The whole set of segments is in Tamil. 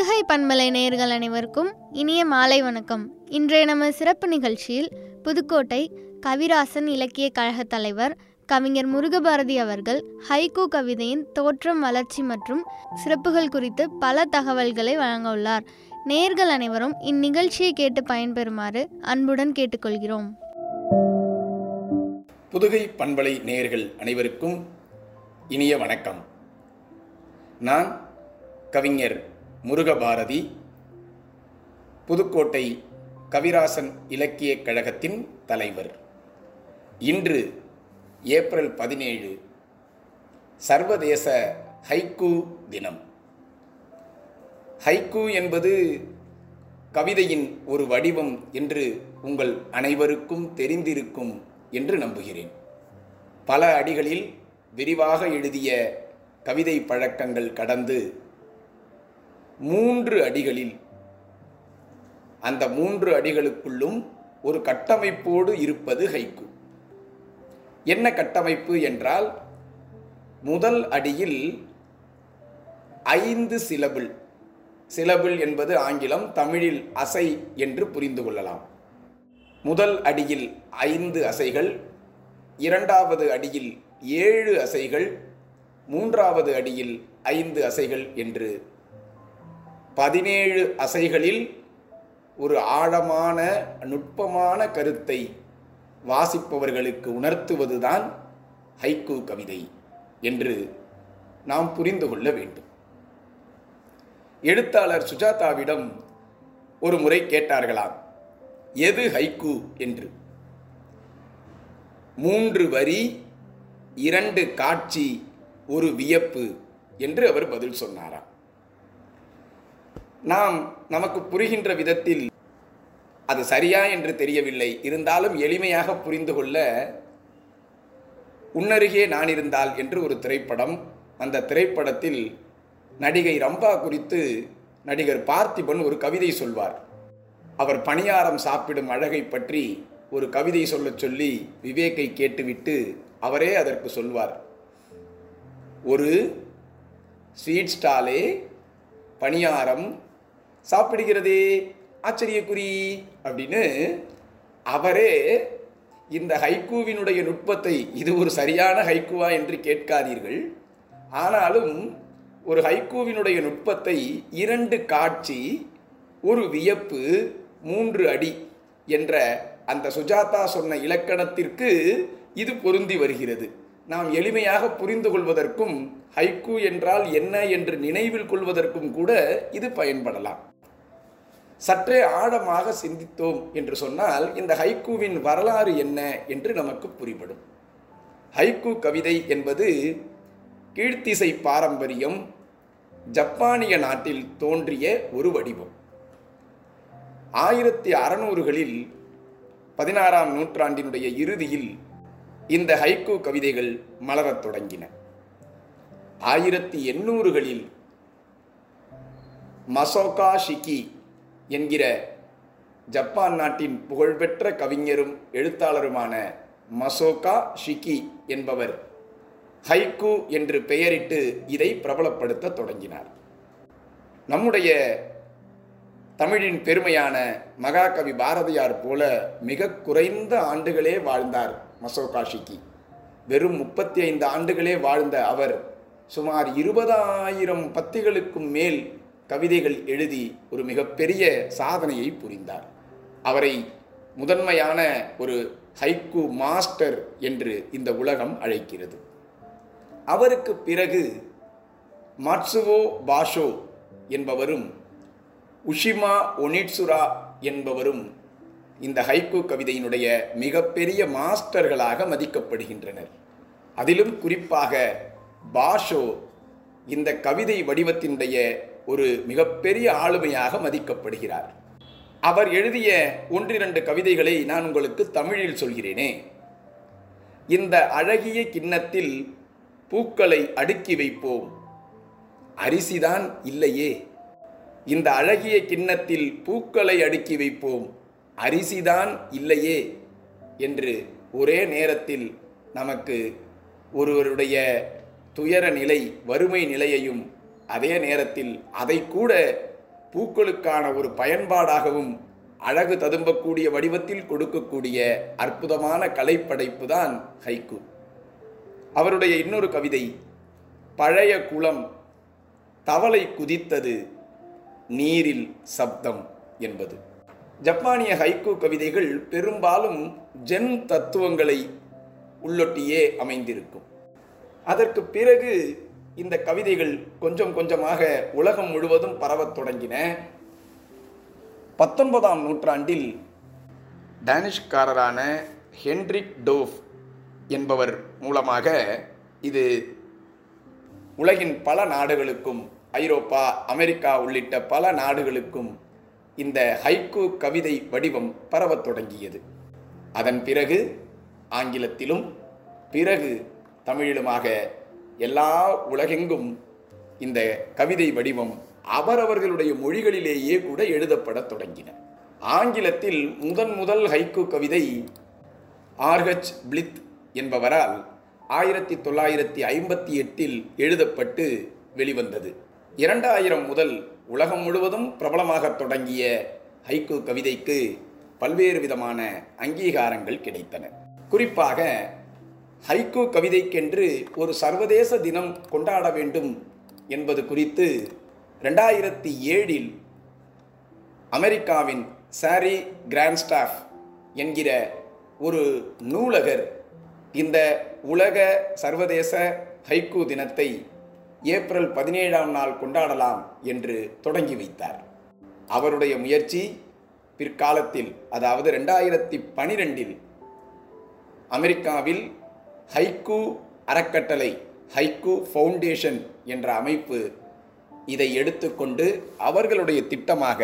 புதுகை பண்பலை நேயர்கள் அனைவருக்கும் இனிய மாலை வணக்கம் இன்றைய நம்ம சிறப்பு நிகழ்ச்சியில் புதுக்கோட்டை கவிராசன் இலக்கிய கழக தலைவர் கவிஞர் முருகபாரதி அவர்கள் ஹைக்கூ கவிதையின் தோற்றம் வளர்ச்சி மற்றும் சிறப்புகள் குறித்து பல தகவல்களை வழங்க உள்ளார் நேயர்கள் அனைவரும் இந்நிகழ்ச்சியை கேட்டு பயன்பெறுமாறு அன்புடன் கேட்டுக்கொள்கிறோம் புதுகை பண்பலை நேயர்கள் அனைவருக்கும் இனிய வணக்கம் நான் கவிஞர் முருகபாரதி புதுக்கோட்டை கவிராசன் இலக்கியக் கழகத்தின் தலைவர் இன்று ஏப்ரல் பதினேழு சர்வதேச ஹைக்கூ தினம் ஹைக்கூ என்பது கவிதையின் ஒரு வடிவம் என்று உங்கள் அனைவருக்கும் தெரிந்திருக்கும் என்று நம்புகிறேன் பல அடிகளில் விரிவாக எழுதிய கவிதை பழக்கங்கள் கடந்து மூன்று அடிகளில் அந்த மூன்று அடிகளுக்குள்ளும் ஒரு கட்டமைப்போடு இருப்பது ஹைக்கு என்ன கட்டமைப்பு என்றால் முதல் அடியில் ஐந்து சிலபிள் சிலபிள் என்பது ஆங்கிலம் தமிழில் அசை என்று புரிந்து கொள்ளலாம் முதல் அடியில் ஐந்து அசைகள் இரண்டாவது அடியில் ஏழு அசைகள் மூன்றாவது அடியில் ஐந்து அசைகள் என்று பதினேழு அசைகளில் ஒரு ஆழமான நுட்பமான கருத்தை வாசிப்பவர்களுக்கு உணர்த்துவதுதான் ஹைக்கூ கவிதை என்று நாம் புரிந்து கொள்ள வேண்டும் எழுத்தாளர் சுஜாதாவிடம் ஒரு முறை கேட்டார்களாம் எது ஹைக்கூ என்று மூன்று வரி இரண்டு காட்சி ஒரு வியப்பு என்று அவர் பதில் சொன்னாராம் நாம் நமக்கு புரிகின்ற விதத்தில் அது சரியா என்று தெரியவில்லை இருந்தாலும் எளிமையாக புரிந்து கொள்ள உன்னருகே நான் இருந்தால் என்று ஒரு திரைப்படம் அந்த திரைப்படத்தில் நடிகை ரம்பா குறித்து நடிகர் பார்த்திபன் ஒரு கவிதை சொல்வார் அவர் பணியாரம் சாப்பிடும் அழகை பற்றி ஒரு கவிதை சொல்லச் சொல்லி விவேக்கை கேட்டுவிட்டு அவரே அதற்கு சொல்வார் ஒரு ஸ்வீட் ஸ்டாலே பணியாரம் சாப்பிடுகிறதே ஆச்சரியக்குறி அப்படின்னு அவரே இந்த ஹைக்கூவினுடைய நுட்பத்தை இது ஒரு சரியான ஹைக்கூவா என்று கேட்காதீர்கள் ஆனாலும் ஒரு ஹைக்கூவினுடைய நுட்பத்தை இரண்டு காட்சி ஒரு வியப்பு மூன்று அடி என்ற அந்த சுஜாதா சொன்ன இலக்கணத்திற்கு இது பொருந்தி வருகிறது நாம் எளிமையாக புரிந்து கொள்வதற்கும் ஹைக்கூ என்றால் என்ன என்று நினைவில் கொள்வதற்கும் கூட இது பயன்படலாம் சற்றே ஆழமாக சிந்தித்தோம் என்று சொன்னால் இந்த ஹைக்கூவின் வரலாறு என்ன என்று நமக்கு புரிபடும் ஹைக்கூ கவிதை என்பது கீழ்த்திசை பாரம்பரியம் ஜப்பானிய நாட்டில் தோன்றிய ஒரு வடிவம் ஆயிரத்தி அறநூறுகளில் பதினாறாம் நூற்றாண்டினுடைய இறுதியில் இந்த ஹைக்கூ கவிதைகள் மலரத் தொடங்கின ஆயிரத்தி எண்ணூறுகளில் மசோகா ஷிகி என்கிற ஜப்பான் நாட்டின் புகழ்பெற்ற கவிஞரும் எழுத்தாளருமான மசோகா ஷிகி என்பவர் ஹைக்கூ என்று பெயரிட்டு இதை பிரபலப்படுத்த தொடங்கினார் நம்முடைய தமிழின் பெருமையான மகாகவி பாரதியார் போல மிக குறைந்த ஆண்டுகளே வாழ்ந்தார் மசோகா ஷிகி வெறும் முப்பத்தி ஐந்து ஆண்டுகளே வாழ்ந்த அவர் சுமார் இருபதாயிரம் பத்திகளுக்கும் மேல் கவிதைகள் எழுதி ஒரு மிகப்பெரிய சாதனையை புரிந்தார் அவரை முதன்மையான ஒரு ஹைக்கூ மாஸ்டர் என்று இந்த உலகம் அழைக்கிறது அவருக்கு பிறகு மாட்சுவோ பாஷோ என்பவரும் உஷிமா ஒனிட்சுரா என்பவரும் இந்த ஹைக்கூ கவிதையினுடைய மிகப்பெரிய மாஸ்டர்களாக மதிக்கப்படுகின்றனர் அதிலும் குறிப்பாக பாஷோ இந்த கவிதை வடிவத்தினுடைய ஒரு மிகப்பெரிய ஆளுமையாக மதிக்கப்படுகிறார் அவர் எழுதிய ஒன்றிரண்டு கவிதைகளை நான் உங்களுக்கு தமிழில் சொல்கிறேனே இந்த அழகிய கிண்ணத்தில் பூக்களை அடுக்கி வைப்போம் அரிசிதான் இல்லையே இந்த அழகிய கிண்ணத்தில் பூக்களை அடுக்கி வைப்போம் அரிசிதான் இல்லையே என்று ஒரே நேரத்தில் நமக்கு ஒருவருடைய துயர நிலை வறுமை நிலையையும் அதே நேரத்தில் அதை கூட பூக்களுக்கான ஒரு பயன்பாடாகவும் அழகு ததும்பக்கூடிய வடிவத்தில் கொடுக்கக்கூடிய அற்புதமான கலைப்படைப்பு தான் ஹைக்கு அவருடைய இன்னொரு கவிதை பழைய குளம் தவளை குதித்தது நீரில் சப்தம் என்பது ஜப்பானிய ஹைக்கு கவிதைகள் பெரும்பாலும் ஜென் தத்துவங்களை உள்ளொட்டியே அமைந்திருக்கும் அதற்கு பிறகு இந்த கவிதைகள் கொஞ்சம் கொஞ்சமாக உலகம் முழுவதும் பரவத் தொடங்கின பத்தொன்பதாம் நூற்றாண்டில் டேனிஷ்காரரான ஹென்ரிக் டோஃப் என்பவர் மூலமாக இது உலகின் பல நாடுகளுக்கும் ஐரோப்பா அமெரிக்கா உள்ளிட்ட பல நாடுகளுக்கும் இந்த ஹைக்கு கவிதை வடிவம் பரவத் தொடங்கியது அதன் பிறகு ஆங்கிலத்திலும் பிறகு தமிழிலுமாக எல்லா உலகெங்கும் இந்த கவிதை வடிவம் அவரவர்களுடைய மொழிகளிலேயே கூட எழுதப்படத் தொடங்கின ஆங்கிலத்தில் முதன் முதல் ஹைக்கு கவிதை ஆர்ஹெச் பிளித் என்பவரால் ஆயிரத்தி தொள்ளாயிரத்தி ஐம்பத்தி எட்டில் எழுதப்பட்டு வெளிவந்தது இரண்டாயிரம் முதல் உலகம் முழுவதும் பிரபலமாகத் தொடங்கிய ஹைக்கு கவிதைக்கு பல்வேறு விதமான அங்கீகாரங்கள் கிடைத்தன குறிப்பாக ஹைக்கு கவிதைக்கென்று ஒரு சர்வதேச தினம் கொண்டாட வேண்டும் என்பது குறித்து ரெண்டாயிரத்தி ஏழில் அமெரிக்காவின் சாரி கிராண்ட்ஸ்டாஃப் என்கிற ஒரு நூலகர் இந்த உலக சர்வதேச ஹைக்கு தினத்தை ஏப்ரல் பதினேழாம் நாள் கொண்டாடலாம் என்று தொடங்கி வைத்தார் அவருடைய முயற்சி பிற்காலத்தில் அதாவது ரெண்டாயிரத்தி பனிரெண்டில் அமெரிக்காவில் ஹைக்கு அறக்கட்டளை ஹைக்கு ஃபவுண்டேஷன் என்ற அமைப்பு இதை எடுத்துக்கொண்டு அவர்களுடைய திட்டமாக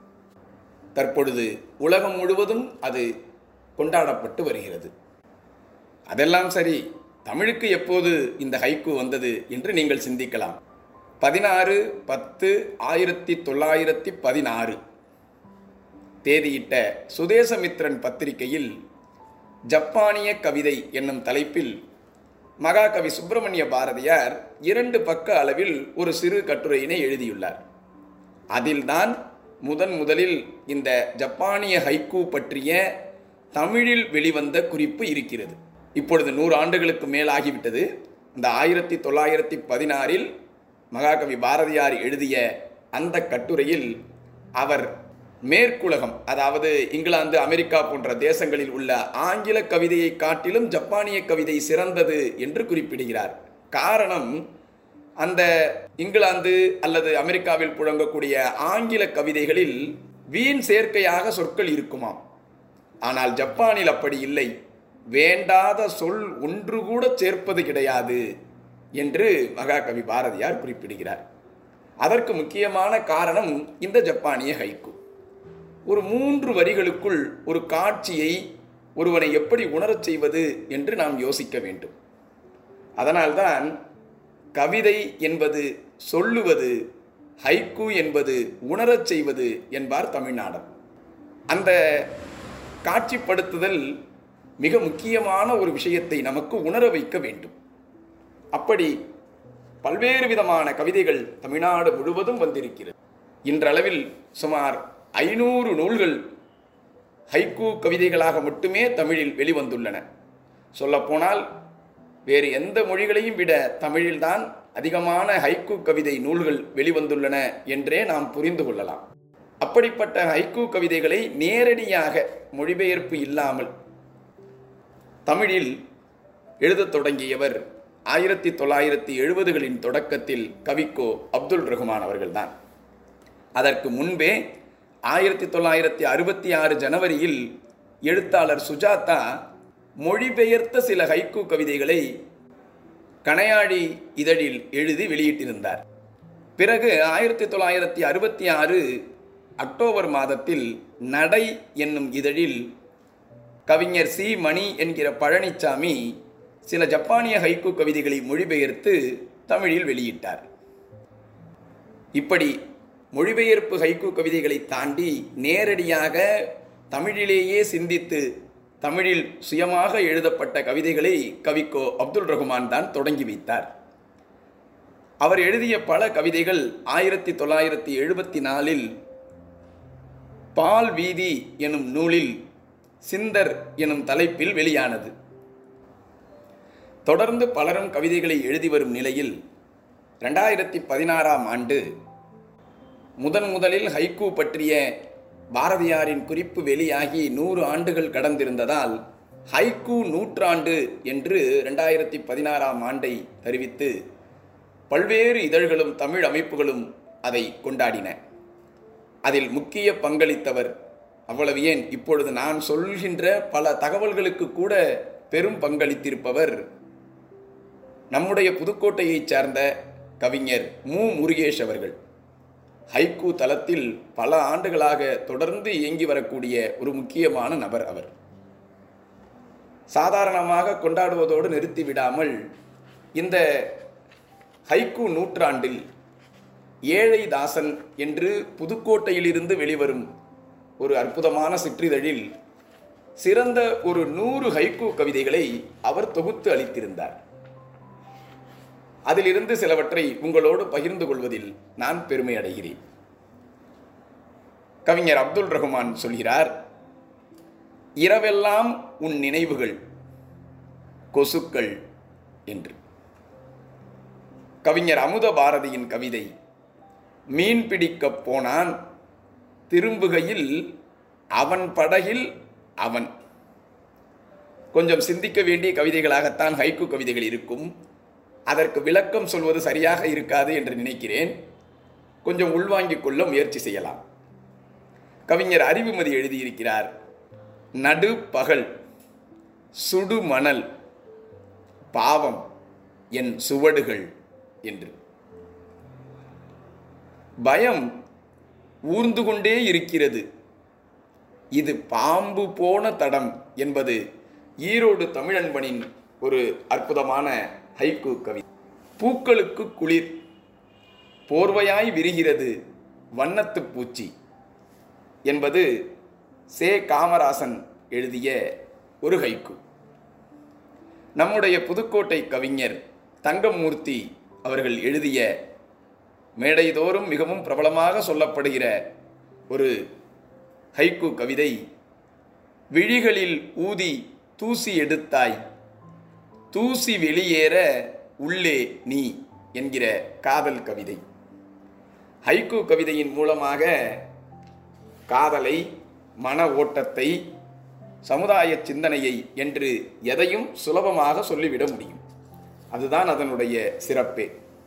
தற்பொழுது உலகம் முழுவதும் அது கொண்டாடப்பட்டு வருகிறது அதெல்லாம் சரி தமிழுக்கு எப்போது இந்த ஹைக்கு வந்தது என்று நீங்கள் சிந்திக்கலாம் பதினாறு பத்து ஆயிரத்தி தொள்ளாயிரத்தி பதினாறு தேதியிட்ட சுதேசமித்ரன் பத்திரிகையில் ஜப்பானிய கவிதை என்னும் தலைப்பில் மகாகவி சுப்பிரமணிய பாரதியார் இரண்டு பக்க அளவில் ஒரு சிறு கட்டுரையினை எழுதியுள்ளார் அதில்தான் முதன் முதலில் இந்த ஜப்பானிய ஹைக்கூ பற்றிய தமிழில் வெளிவந்த குறிப்பு இருக்கிறது இப்பொழுது நூறு ஆண்டுகளுக்கு மேலாகிவிட்டது இந்த ஆயிரத்தி தொள்ளாயிரத்தி பதினாறில் மகாகவி பாரதியார் எழுதிய அந்த கட்டுரையில் அவர் மேற்குலகம் அதாவது இங்கிலாந்து அமெரிக்கா போன்ற தேசங்களில் உள்ள ஆங்கில கவிதையை காட்டிலும் ஜப்பானிய கவிதை சிறந்தது என்று குறிப்பிடுகிறார் காரணம் அந்த இங்கிலாந்து அல்லது அமெரிக்காவில் புழங்கக்கூடிய ஆங்கில கவிதைகளில் வீண் சேர்க்கையாக சொற்கள் இருக்குமாம் ஆனால் ஜப்பானில் அப்படி இல்லை வேண்டாத சொல் ஒன்று கூட சேர்ப்பது கிடையாது என்று மகாகவி பாரதியார் குறிப்பிடுகிறார் அதற்கு முக்கியமான காரணம் இந்த ஜப்பானிய ஹைக்கு ஒரு மூன்று வரிகளுக்குள் ஒரு காட்சியை ஒருவனை எப்படி உணரச் செய்வது என்று நாம் யோசிக்க வேண்டும் அதனால்தான் கவிதை என்பது சொல்லுவது ஹைக்கு என்பது உணரச் செய்வது என்பார் தமிழ்நாடன் அந்த காட்சிப்படுத்துதல் மிக முக்கியமான ஒரு விஷயத்தை நமக்கு உணர வைக்க வேண்டும் அப்படி பல்வேறு விதமான கவிதைகள் தமிழ்நாடு முழுவதும் வந்திருக்கிறது இன்றளவில் சுமார் ஐநூறு நூல்கள் ஹைக்கூ கவிதைகளாக மட்டுமே தமிழில் வெளிவந்துள்ளன சொல்லப்போனால் வேறு எந்த மொழிகளையும் விட தமிழில்தான் அதிகமான ஹைக்கூ கவிதை நூல்கள் வெளிவந்துள்ளன என்றே நாம் புரிந்து கொள்ளலாம் அப்படிப்பட்ட ஹைக்கூ கவிதைகளை நேரடியாக மொழிபெயர்ப்பு இல்லாமல் தமிழில் எழுதத் தொடங்கியவர் ஆயிரத்தி தொள்ளாயிரத்தி எழுபதுகளின் தொடக்கத்தில் கவிக்கோ அப்துல் ரஹ்மான் அவர்கள்தான் அதற்கு முன்பே ஆயிரத்தி தொள்ளாயிரத்தி அறுபத்தி ஆறு ஜனவரியில் எழுத்தாளர் சுஜாதா மொழிபெயர்த்த சில ஹைக்கூ கவிதைகளை கணையாழி இதழில் எழுதி வெளியிட்டிருந்தார் பிறகு ஆயிரத்தி தொள்ளாயிரத்தி அறுபத்தி ஆறு அக்டோபர் மாதத்தில் நடை என்னும் இதழில் கவிஞர் சி மணி என்கிற பழனிச்சாமி சில ஜப்பானிய ஹைக்கூ கவிதைகளை மொழிபெயர்த்து தமிழில் வெளியிட்டார் இப்படி மொழிபெயர்ப்பு ஹைக்கூ கவிதைகளை தாண்டி நேரடியாக தமிழிலேயே சிந்தித்து தமிழில் சுயமாக எழுதப்பட்ட கவிதைகளை கவிக்கோ அப்துல் ரஹ்மான் தான் தொடங்கி வைத்தார் அவர் எழுதிய பல கவிதைகள் ஆயிரத்தி தொள்ளாயிரத்தி எழுபத்தி நாலில் பால் வீதி எனும் நூலில் சிந்தர் எனும் தலைப்பில் வெளியானது தொடர்ந்து பலரும் கவிதைகளை எழுதி வரும் நிலையில் ரெண்டாயிரத்தி பதினாறாம் ஆண்டு முதன் முதலில் ஹைக்கூ பற்றிய பாரதியாரின் குறிப்பு வெளியாகி நூறு ஆண்டுகள் கடந்திருந்ததால் ஹைக்கூ நூற்றாண்டு என்று ரெண்டாயிரத்தி பதினாறாம் ஆண்டை அறிவித்து பல்வேறு இதழ்களும் தமிழ் அமைப்புகளும் அதை கொண்டாடின அதில் முக்கிய பங்களித்தவர் அவ்வளவு ஏன் இப்பொழுது நான் சொல்கின்ற பல தகவல்களுக்கு கூட பெரும் பங்களித்திருப்பவர் நம்முடைய புதுக்கோட்டையைச் சார்ந்த கவிஞர் மு முருகேஷ் அவர்கள் ஹைக்கூ தளத்தில் பல ஆண்டுகளாக தொடர்ந்து இயங்கி வரக்கூடிய ஒரு முக்கியமான நபர் அவர் சாதாரணமாக கொண்டாடுவதோடு நிறுத்திவிடாமல் இந்த ஹைக்கூ நூற்றாண்டில் ஏழை தாசன் என்று புதுக்கோட்டையிலிருந்து வெளிவரும் ஒரு அற்புதமான சிற்றிதழில் சிறந்த ஒரு நூறு ஹைக்கூ கவிதைகளை அவர் தொகுத்து அளித்திருந்தார் அதிலிருந்து சிலவற்றை உங்களோடு பகிர்ந்து கொள்வதில் நான் பெருமை அடைகிறேன் கவிஞர் அப்துல் ரஹ்மான் சொல்கிறார் இரவெல்லாம் உன் நினைவுகள் கொசுக்கள் என்று கவிஞர் அமுத பாரதியின் கவிதை மீன் பிடிக்கப் போனான் திரும்புகையில் அவன் படகில் அவன் கொஞ்சம் சிந்திக்க வேண்டிய கவிதைகளாகத்தான் ஹைக்கு கவிதைகள் இருக்கும் அதற்கு விளக்கம் சொல்வது சரியாக இருக்காது என்று நினைக்கிறேன் கொஞ்சம் உள்வாங்கிக் கொள்ள முயற்சி செய்யலாம் கவிஞர் அறிவுமதி எழுதியிருக்கிறார் நடு பகல் சுடு மணல் பாவம் என் சுவடுகள் என்று பயம் ஊர்ந்து கொண்டே இருக்கிறது இது பாம்பு போன தடம் என்பது ஈரோடு தமிழன்பனின் ஒரு அற்புதமான ஹைக்கு கவி பூக்களுக்கு குளிர் போர்வையாய் விரிகிறது வண்ணத்து பூச்சி என்பது சே காமராசன் எழுதிய ஒரு ஹைக்கு நம்முடைய புதுக்கோட்டை கவிஞர் தங்கமூர்த்தி அவர்கள் எழுதிய மேடைதோறும் மிகவும் பிரபலமாக சொல்லப்படுகிற ஒரு ஹைக்கு கவிதை விழிகளில் ஊதி தூசி எடுத்தாய் தூசி வெளியேற உள்ளே நீ என்கிற காதல் கவிதை ஹைக்கு கவிதையின் மூலமாக காதலை மன ஓட்டத்தை சமுதாய சிந்தனையை என்று எதையும் சுலபமாக சொல்லிவிட முடியும் அதுதான் அதனுடைய சிறப்பே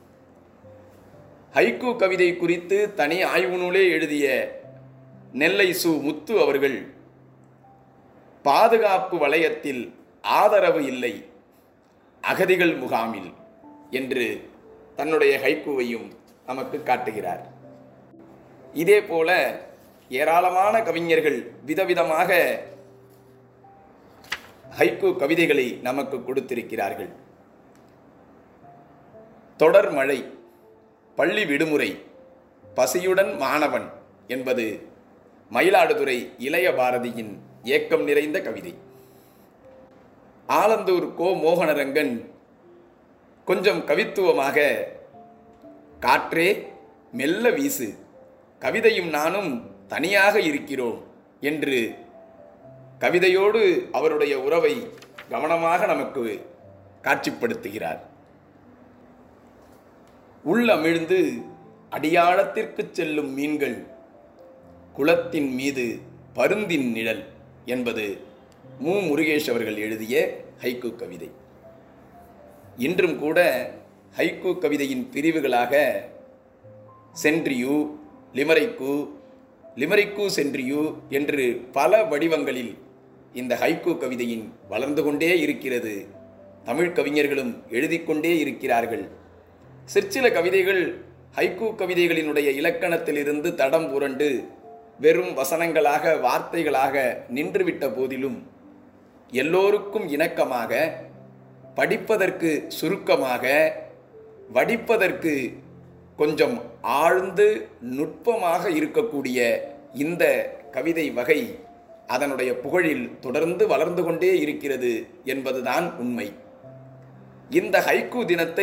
ஹைக்கு கவிதை குறித்து தனி ஆய்வு நூலே எழுதிய நெல்லை சு முத்து அவர்கள் பாதுகாப்பு வளையத்தில் ஆதரவு இல்லை அகதிகள் முகாமில் என்று தன்னுடைய ஹைக்கூவையும் நமக்கு காட்டுகிறார் இதே போல ஏராளமான கவிஞர்கள் விதவிதமாக ஹைக்கூ கவிதைகளை நமக்கு கொடுத்திருக்கிறார்கள் தொடர் மழை பள்ளி விடுமுறை பசியுடன் மாணவன் என்பது மயிலாடுதுறை இளைய பாரதியின் ஏக்கம் நிறைந்த கவிதை ஆலந்தூர் கோ மோகனரங்கன் கொஞ்சம் கவித்துவமாக காற்றே மெல்ல வீசு கவிதையும் நானும் தனியாக இருக்கிறோம் என்று கவிதையோடு அவருடைய உறவை கவனமாக நமக்கு காட்சிப்படுத்துகிறார் உள்ளமிழ்ந்து அடியாழத்திற்குச் செல்லும் மீன்கள் குளத்தின் மீது பருந்தின் நிழல் என்பது மு முருகேஷ் அவர்கள் எழுதிய ஹைக்கு கவிதை இன்றும் கூட ஹைக்கு கவிதையின் பிரிவுகளாக சென்ட்ரியூ லிமரைக்கு லிமரைக்கு சென்ட்ரியூ என்று பல வடிவங்களில் இந்த ஹைக்கு கவிதையின் வளர்ந்து கொண்டே இருக்கிறது தமிழ் கவிஞர்களும் எழுதிக்கொண்டே இருக்கிறார்கள் சிற்சில கவிதைகள் ஹைக்கூ கவிதைகளினுடைய இலக்கணத்திலிருந்து தடம் புரண்டு வெறும் வசனங்களாக வார்த்தைகளாக நின்றுவிட்ட போதிலும் எல்லோருக்கும் இணக்கமாக படிப்பதற்கு சுருக்கமாக வடிப்பதற்கு கொஞ்சம் ஆழ்ந்து நுட்பமாக இருக்கக்கூடிய இந்த கவிதை வகை அதனுடைய புகழில் தொடர்ந்து வளர்ந்து கொண்டே இருக்கிறது என்பதுதான் உண்மை இந்த ஹைக்கூ தினத்தை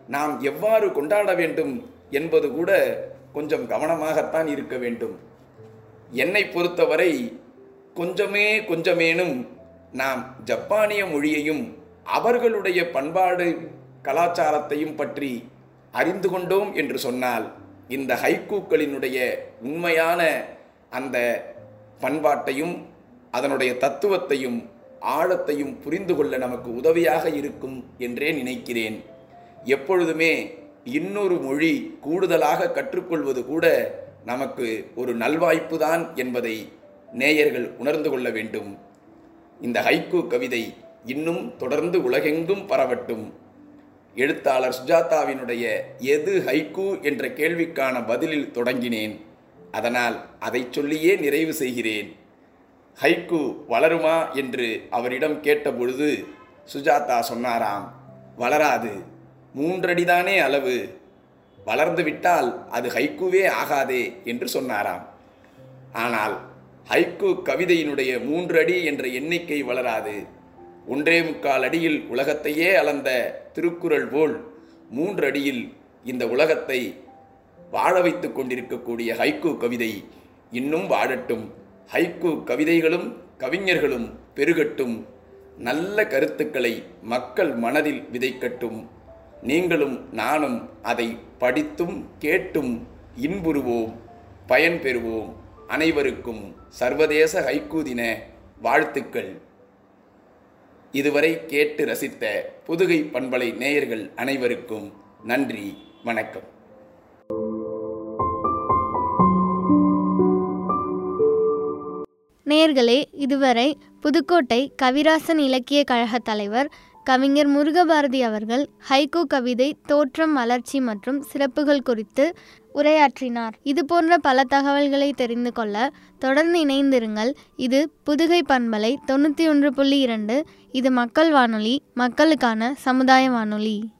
நாம் எவ்வாறு கொண்டாட வேண்டும் என்பது கூட கொஞ்சம் கவனமாகத்தான் இருக்க வேண்டும் என்னை பொறுத்தவரை கொஞ்சமே கொஞ்சமேனும் நாம் ஜப்பானிய மொழியையும் அவர்களுடைய பண்பாடு கலாச்சாரத்தையும் பற்றி அறிந்து கொண்டோம் என்று சொன்னால் இந்த ஹைக்கூக்களினுடைய உண்மையான அந்த பண்பாட்டையும் அதனுடைய தத்துவத்தையும் ஆழத்தையும் புரிந்து கொள்ள நமக்கு உதவியாக இருக்கும் என்றே நினைக்கிறேன் எப்பொழுதுமே இன்னொரு மொழி கூடுதலாக கற்றுக்கொள்வது கூட நமக்கு ஒரு நல்வாய்ப்பு தான் என்பதை நேயர்கள் உணர்ந்து கொள்ள வேண்டும் இந்த ஹைக்கூ கவிதை இன்னும் தொடர்ந்து உலகெங்கும் பரவட்டும் எழுத்தாளர் சுஜாதாவினுடைய எது ஹைக்கூ என்ற கேள்விக்கான பதிலில் தொடங்கினேன் அதனால் அதை சொல்லியே நிறைவு செய்கிறேன் ஹைக்கூ வளருமா என்று அவரிடம் கேட்டபொழுது சுஜாதா சொன்னாராம் வளராது மூன்றடிதானே அளவு வளர்ந்து விட்டால் அது ஹைக்கூவே ஆகாதே என்று சொன்னாராம் ஆனால் ஹைக்கூ கவிதையினுடைய மூன்று அடி என்ற எண்ணிக்கை வளராது ஒன்றே முக்கால் அடியில் உலகத்தையே அளந்த திருக்குறள் போல் மூன்று அடியில் இந்த உலகத்தை வாழ வைத்துக் கொண்டிருக்கக்கூடிய ஹைக்கூ கவிதை இன்னும் வாழட்டும் ஹைக்கூ கவிதைகளும் கவிஞர்களும் பெருகட்டும் நல்ல கருத்துக்களை மக்கள் மனதில் விதைக்கட்டும் நீங்களும் நானும் அதை படித்தும் கேட்டும் இன்புறுவோம் பயன் பெறுவோம் அனைவருக்கும் சர்வதேச ஹைக்கூ தின வாழ்த்துக்கள் இதுவரை கேட்டு ரசித்த புதுகை பண்பலை நேயர்கள் அனைவருக்கும் நன்றி வணக்கம் நேர்களே இதுவரை புதுக்கோட்டை கவிராசன் இலக்கிய கழக தலைவர் கவிஞர் முருகபாரதி அவர்கள் ஹைகோ கவிதை தோற்றம் வளர்ச்சி மற்றும் சிறப்புகள் குறித்து உரையாற்றினார் இது போன்ற பல தகவல்களை தெரிந்து கொள்ள தொடர்ந்து இணைந்திருங்கள் இது புதுகை பண்பலை தொண்ணூற்றி ஒன்று புள்ளி இரண்டு இது மக்கள் வானொலி மக்களுக்கான சமுதாய வானொலி